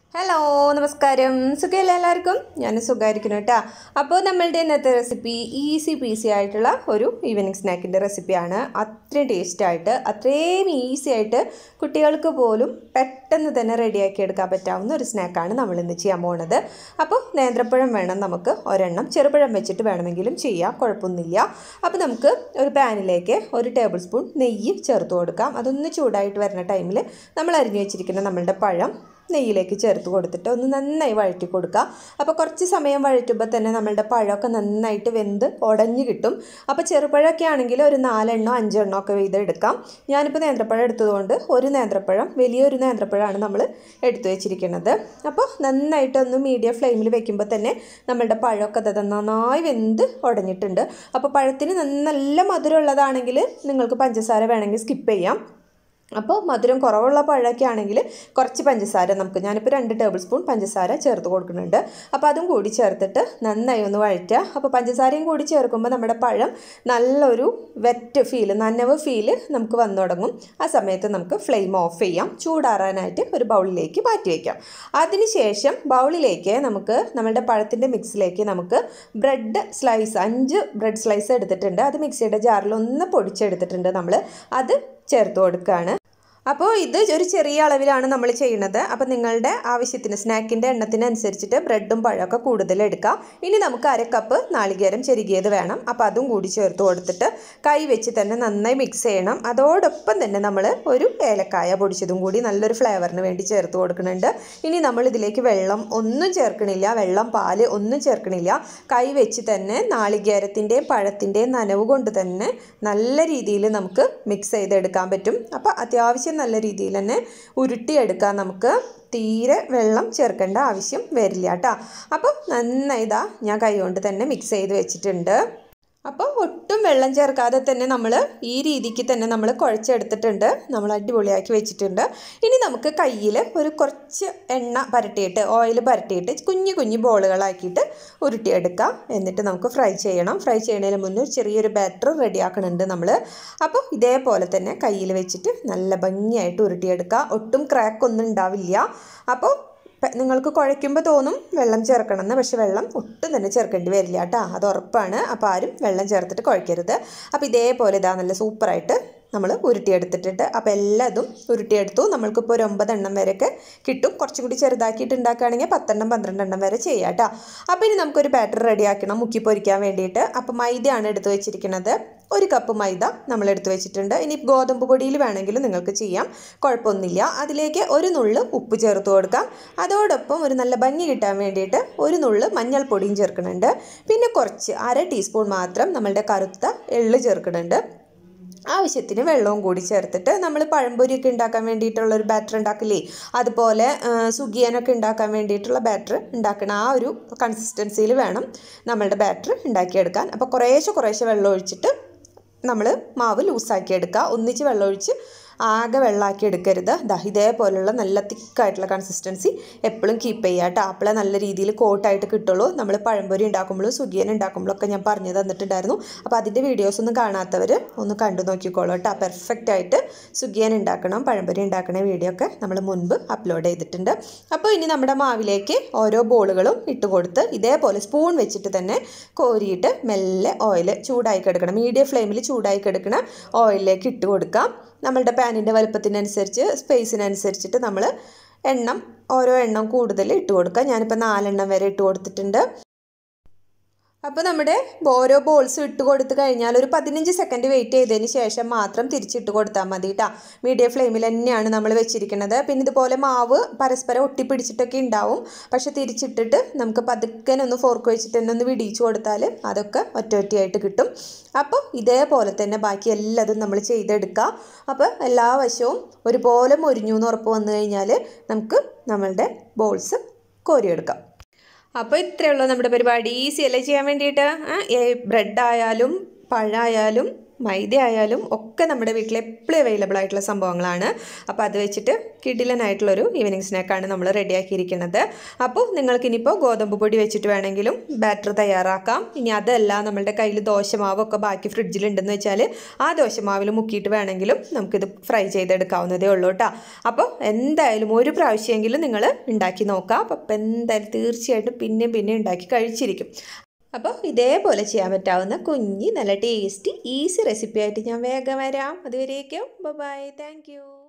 hello നമസ്കാരം സുഖമല്ല എല്ലാവർക്കും ഞാൻ സുഖമായിരിക്കുന്നു കേട്ടോ അപ്പോൾ നമ്മളുടെ ഇന്നത്തെ റെസിപ്പി ഈസി പീസി ആയിട്ടുള്ള ഒരു ഈവനിങ് സ്നാക്കിൻ്റെ റെസിപ്പിയാണ് അത്രയും ടേസ്റ്റ് ആയിട്ട് അത്രയും ഈസി ആയിട്ട് കുട്ടികൾക്ക് പോലും പെട്ടെന്ന് തന്നെ റെഡിയാക്കി എടുക്കാൻ പറ്റാവുന്ന ഒരു സ്നാക്കാണ് നമ്മൾ ഇന്ന് ചെയ്യാൻ പോകുന്നത് അപ്പോൾ നേന്ത്രപ്പഴം വേണം നമുക്ക് ഒരെണ്ണം ചെറുപഴം വെച്ചിട്ട് വേണമെങ്കിലും ചെയ്യാം കുഴപ്പമൊന്നുമില്ല അപ്പോൾ നമുക്ക് ഒരു പാനിലേക്ക് ഒരു ടേബിൾ സ്പൂൺ നെയ്യ് ചേർത്ത് കൊടുക്കാം അതൊന്ന് ചൂടായിട്ട് വരുന്ന ടൈമിൽ നമ്മൾ അരിഞ്ഞു വെച്ചിരിക്കുന്ന നമ്മളുടെ പഴം നെയ്യിലേക്ക് ചേർത്ത് കൊടുത്തിട്ട് ഒന്ന് നന്നായി വഴറ്റി കൊടുക്കുക അപ്പോൾ കുറച്ച് സമയം വഴറ്റുമ്പോൾ തന്നെ നമ്മളുടെ പഴമൊക്കെ നന്നായിട്ട് വെന്ത് ഉടഞ്ഞു കിട്ടും അപ്പോൾ ചെറുപഴമൊക്കെ ആണെങ്കിൽ ഒരു നാലെണ്ണോ അഞ്ചെണ്ണോ ഒക്കെ വീതം എടുക്കാം ഞാനിപ്പോൾ നേന്ത്രപ്പഴം എടുത്തതുകൊണ്ട് ഒരു നേന്ത്രപ്പഴം വലിയൊരു നേന്ത്രപ്പഴമാണ് നമ്മൾ എടുത്തു വെച്ചിരിക്കുന്നത് അപ്പോൾ നന്നായിട്ടൊന്ന് മീഡിയം ഫ്ലെയിമിൽ വെക്കുമ്പോൾ തന്നെ നമ്മളുടെ പഴമൊക്കെ ദാ നന്നായി വെന്ത് ഉടഞ്ഞിട്ടുണ്ട് അപ്പോൾ പഴത്തിന് നല്ല മധുരമുള്ളതാണെങ്കിൽ നിങ്ങൾക്ക് പഞ്ചസാര വേണമെങ്കിൽ സ്കിപ്പ് ചെയ്യാം അപ്പോൾ മധുരം കുറവുള്ള പഴമൊക്കെ ആണെങ്കിൽ കുറച്ച് പഞ്ചസാര നമുക്ക് ഞാനിപ്പോൾ രണ്ട് ടേബിൾ സ്പൂൺ പഞ്ചസാര ചേർത്ത് കൊടുക്കുന്നുണ്ട് അപ്പോൾ അതും കൂടി ചേർത്തിട്ട് നന്നായി ഒന്ന് വഴറ്റുക അപ്പോൾ പഞ്ചസാരയും കൂടി ചേർക്കുമ്പോൾ നമ്മുടെ പഴം നല്ലൊരു വെറ്റ് ഫീൽ നനവ് ഫീൽ നമുക്ക് വന്നു തുടങ്ങും ആ സമയത്ത് നമുക്ക് ഫ്ലെയിം ഓഫ് ചെയ്യാം ചൂടാറാനായിട്ട് ഒരു ബൗളിലേക്ക് മാറ്റി വയ്ക്കാം അതിനുശേഷം ബൗളിലേക്ക് നമുക്ക് നമ്മുടെ പഴത്തിൻ്റെ മിക്സിലേക്ക് നമുക്ക് ബ്രെഡ് സ്ലൈസ് അഞ്ച് ബ്രെഡ് സ്ലൈസ് എടുത്തിട്ടുണ്ട് അത് മിക്സിയുടെ ജാറിൽ ഒന്ന് പൊടിച്ചെടുത്തിട്ടുണ്ട് നമ്മൾ അത് ചേർത്ത് കൊടുക്കുകയാണ് അപ്പോൾ ഇത് ഒരു ചെറിയ അളവിലാണ് നമ്മൾ ചെയ്യുന്നത് അപ്പോൾ നിങ്ങളുടെ ആവശ്യത്തിന് സ്നാക്കിൻ്റെ എണ്ണത്തിനനുസരിച്ചിട്ട് ബ്രെഡും പഴമൊക്കെ കൂടുതൽ എടുക്കാം ഇനി നമുക്ക് അര കപ്പ് നാളികേരം ചെരുകിയത് വേണം അപ്പോൾ അതും കൂടി ചേർത്ത് കൊടുത്തിട്ട് കൈ വെച്ച് തന്നെ നന്നായി മിക്സ് ചെയ്യണം അതോടൊപ്പം തന്നെ നമ്മൾ ഒരു ഏലക്കായ പൊടിച്ചതും കൂടി നല്ലൊരു ഫ്ലേവറിന് വേണ്ടി ചേർത്ത് കൊടുക്കുന്നുണ്ട് ഇനി നമ്മൾ ഇതിലേക്ക് വെള്ളം ഒന്നും ചേർക്കണില്ല വെള്ളം പാല് ഒന്നും ചേർക്കണില്ല കൈ വെച്ച് തന്നെ നാളികേരത്തിൻ്റെയും പഴത്തിൻ്റെയും നനവ് കൊണ്ട് തന്നെ നല്ല രീതിയിൽ നമുക്ക് മിക്സ് ചെയ്തെടുക്കാൻ പറ്റും അപ്പോൾ അത്യാവശ്യം നല്ല രീതിയിൽ തന്നെ ഉരുട്ടിയെടുക്കാൻ നമുക്ക് തീരെ വെള്ളം ചേർക്കേണ്ട ആവശ്യം വരില്ല കേട്ടോ അപ്പോൾ നന്നായി ഇതാ ഞാൻ കൈകൊണ്ട് തന്നെ മിക്സ് ചെയ്ത് വെച്ചിട്ടുണ്ട് അപ്പോൾ ഒട്ടും വെള്ളം ചേർക്കാതെ തന്നെ നമ്മൾ ഈ രീതിക്ക് തന്നെ നമ്മൾ കുഴച്ചെടുത്തിട്ടുണ്ട് നമ്മൾ അടിപൊളിയാക്കി വെച്ചിട്ടുണ്ട് ഇനി നമുക്ക് കയ്യിൽ ഒരു കുറച്ച് എണ്ണ പരട്ടിയിട്ട് ഓയിൽ പരട്ടിയിട്ട് കുഞ്ഞു കുഞ്ഞു ബോളുകളാക്കിയിട്ട് ഉരുട്ടിയെടുക്കാം എന്നിട്ട് നമുക്ക് ഫ്രൈ ചെയ്യണം ഫ്രൈ ചെയ്യുന്നതിന് മുന്നേ ചെറിയൊരു ബാറ്റർ റെഡിയാക്കണുണ്ട് നമ്മൾ അപ്പോൾ ഇതേപോലെ തന്നെ കയ്യിൽ വെച്ചിട്ട് നല്ല ഭംഗിയായിട്ട് ഉരുട്ടിയെടുക്കുക ഒട്ടും ക്രാക്ക് ഒന്നും ഉണ്ടാവില്ല അപ്പോൾ നിങ്ങൾക്ക് കുഴയ്ക്കുമ്പോൾ തോന്നും വെള്ളം ചേർക്കണമെന്ന് പക്ഷെ വെള്ളം ഒട്ടും തന്നെ ചേർക്കേണ്ടി വരില്ല കേട്ടോ അത് ഉറപ്പാണ് അപ്പോൾ ആരും വെള്ളം ചേർത്തിട്ട് കുഴയ്ക്കരുത് അപ്പോൾ ഇതേപോലെ ഇതാ നല്ല സൂപ്പറായിട്ട് നമ്മൾ ഉരുട്ടിയെടുത്തിട്ടുണ്ട് അപ്പോൾ എല്ലാതും ഉരുട്ടിയെടുത്തു നമ്മൾക്കിപ്പോൾ ഒരു ഒമ്പതെണ്ണം വരെയൊക്കെ കിട്ടും കുറച്ചും കൂടി ചെറുതാക്കിയിട്ട് ഉണ്ടാക്കുകയാണെങ്കിൽ പത്തെണ്ണം പന്ത്രണ്ടെണ്ണം വരെ ചെയ്യാം കേട്ടോ അപ്പോൾ ഇനി നമുക്കൊരു ബാറ്റർ റെഡിയാക്കണം മുക്കി പൊരിക്കാൻ വേണ്ടിയിട്ട് അപ്പോൾ മൈദയാണ് എടുത്ത് വെച്ചിരിക്കുന്നത് ഒരു കപ്പ് മൈദ നമ്മൾ എടുത്ത് വെച്ചിട്ടുണ്ട് ഇനി ഗോതമ്പ് പൊടിയിൽ വേണമെങ്കിലും നിങ്ങൾക്ക് ചെയ്യാം കുഴപ്പമൊന്നുമില്ല അതിലേക്ക് ഒരു നുള്ള് ഉപ്പ് ചേർത്ത് കൊടുക്കാം അതോടൊപ്പം ഒരു നല്ല ഭംഗി കിട്ടാൻ വേണ്ടിയിട്ട് ഒരു നുള്ള് മഞ്ഞൾപ്പൊടിയും ചേർക്കുന്നുണ്ട് പിന്നെ കുറച്ച് അര ടീസ്പൂൺ മാത്രം നമ്മളുടെ കറുത്ത എള്ള് ചേർക്കുന്നുണ്ട് ആവശ്യത്തിന് വെള്ളവും കൂടി ചേർത്തിട്ട് നമ്മൾ പഴംപൊരിയൊക്കെ ഉണ്ടാക്കാൻ വേണ്ടിയിട്ടുള്ള ഒരു ബാറ്റർ ഉണ്ടാക്കില്ലേ അതുപോലെ സുഗിയനൊക്കെ ഉണ്ടാക്കാൻ വേണ്ടിയിട്ടുള്ള ബാറ്റർ ഉണ്ടാക്കണം ആ ഒരു കൺസിസ്റ്റൻസിയിൽ വേണം നമ്മളുടെ ബാറ്റർ ഉണ്ടാക്കിയെടുക്കാൻ അപ്പോൾ കുറേശ്ശെ കുറേശ്ശെ വെള്ളം ഒഴിച്ചിട്ട് നമ്മൾ മാവ് ലൂസാക്കി എടുക്കുക ഒന്നിച്ച് വെള്ളം ഒഴിച്ച് ആകെ വെള്ളമാക്കി എടുക്കരുത് ദാ ഇതേപോലുള്ള നല്ല തിക്കായിട്ടുള്ള കൺസിസ്റ്റൻസി എപ്പോഴും കീപ്പ് ചെയ്യുക കേട്ടോ അപ്പോഴേ നല്ല രീതിയിൽ കോട്ടായിട്ട് കിട്ടുള്ളൂ നമ്മൾ പഴംപൊരി ഉണ്ടാക്കുമ്പോഴും സുഗിയൻ ഉണ്ടാക്കുമ്പോഴൊക്കെ ഞാൻ പറഞ്ഞു തന്നിട്ടുണ്ടായിരുന്നു അപ്പോൾ അതിൻ്റെ വീഡിയോസ് ഒന്നും കാണാത്തവർ ഒന്ന് കണ്ടു നോക്കിക്കോളൂ കേട്ടോ പെർഫെക്റ്റ് ആയിട്ട് സുഗിയൻ ഉണ്ടാക്കണം പഴംപൊരി ഉണ്ടാക്കണ വീഡിയോ ഒക്കെ നമ്മൾ മുൻപ് അപ്ലോഡ് ചെയ്തിട്ടുണ്ട് അപ്പോൾ ഇനി നമ്മുടെ മാവിലേക്ക് ഓരോ ബോളുകളും ഇട്ട് കൊടുത്ത് ഇതേപോലെ സ്പൂൺ വെച്ചിട്ട് തന്നെ കോരിയിട്ട് മെല്ലെ ഓയിൽ ചൂടായി കിടക്കണം മീഡിയം ഫ്ലെയിമിൽ ചൂടായി കിടക്കണ ഓയിലിലേക്ക് ഇട്ട് കൊടുക്കാം നമ്മളുടെ പാനിൻ്റെ വലുപ്പത്തിനനുസരിച്ച് സ്പേസിനനുസരിച്ചിട്ട് നമ്മൾ എണ്ണം ഓരോ എണ്ണം കൂടുതൽ ഇട്ട് കൊടുക്കുക ഞാനിപ്പോൾ നാലെണ്ണം വരെ ഇട്ട് കൊടുത്തിട്ടുണ്ട് അപ്പോൾ നമ്മുടെ ഓരോ ബോൾസും ഇട്ട് കൊടുത്തു കഴിഞ്ഞാൽ ഒരു പതിനഞ്ച് സെക്കൻഡ് വെയിറ്റ് ചെയ്തതിന് ശേഷം മാത്രം തിരിച്ചിട്ട് കൊടുത്താൽ മതി കേട്ടോ മീഡിയം ഫ്ലെയിമിൽ തന്നെയാണ് നമ്മൾ വെച്ചിരിക്കുന്നത് പിന്നെ ഇതുപോലെ മാവ് പരസ്പരം ഒട്ടിപ്പിടിച്ചിട്ടൊക്കെ ഉണ്ടാവും പക്ഷെ തിരിച്ചിട്ടിട്ട് നമുക്ക് പതുക്കെ ഒന്ന് ഫോർക്ക് വെച്ചിട്ട് തന്നെ ഒന്ന് വിടിയിച്ചു കൊടുത്താൽ അതൊക്കെ ഒറ്റ ഒറ്റയായിട്ട് കിട്ടും അപ്പോൾ ഇതേപോലെ തന്നെ ബാക്കി എല്ലാതും നമ്മൾ ചെയ്തെടുക്കുക അപ്പോൾ എല്ലാ വശവും ഒരുപോലെ മൊരിഞ്ഞു എന്ന് ഉറപ്പ് വന്നു കഴിഞ്ഞാൽ നമുക്ക് നമ്മളുടെ ബോൾസ് കോരിയെടുക്കാം അപ്പോൾ ഇത്രയേ ഉള്ളൂ നമ്മുടെ പരിപാടി ഈസി അല്ലേ ചെയ്യാൻ വേണ്ടിയിട്ട് ബ്രെഡ് ആയാലും പഴമായാലും മൈദ ആയാലും ഒക്കെ നമ്മുടെ വീട്ടിൽ എപ്പോഴും അവൈലബിൾ ആയിട്ടുള്ള സംഭവങ്ങളാണ് അപ്പോൾ അത് വെച്ചിട്ട് കിടിലനായിട്ടുള്ളൊരു ഈവനിങ് സ്നാക്കാണ് നമ്മൾ റെഡിയാക്കിയിരിക്കുന്നത് അപ്പോൾ നിങ്ങൾക്ക് ഇനിയിപ്പോൾ ഗോതമ്പ് പൊടി വെച്ചിട്ട് വേണമെങ്കിലും ബാറ്റർ തയ്യാറാക്കാം ഇനി അതല്ല നമ്മളുടെ കയ്യിൽ ദോശമാവൊക്കെ ബാക്കി ഫ്രിഡ്ജിലുണ്ടെന്ന് വെച്ചാൽ ആ ദോശമാവിൽ മുക്കിയിട്ട് വേണമെങ്കിലും നമുക്കിത് ഫ്രൈ ചെയ്തെടുക്കാവുന്നതേ ഉള്ളൂ കേട്ടോ അപ്പോൾ എന്തായാലും ഒരു പ്രാവശ്യമെങ്കിലും നിങ്ങൾ ഉണ്ടാക്കി നോക്കാം അപ്പം എന്തായാലും തീർച്ചയായിട്ടും പിന്നെയും പിന്നെയും ഉണ്ടാക്കി കഴിച്ചിരിക്കും അപ്പോൾ ഇതേപോലെ ചെയ്യാൻ പറ്റാവുന്ന കുഞ്ഞ് നല്ല ടേസ്റ്റി ഈസി റെസിപ്പി ആയിട്ട് ഞാൻ വേഗം വരാം അതുവരേക്കും ബൈ താങ്ക് യു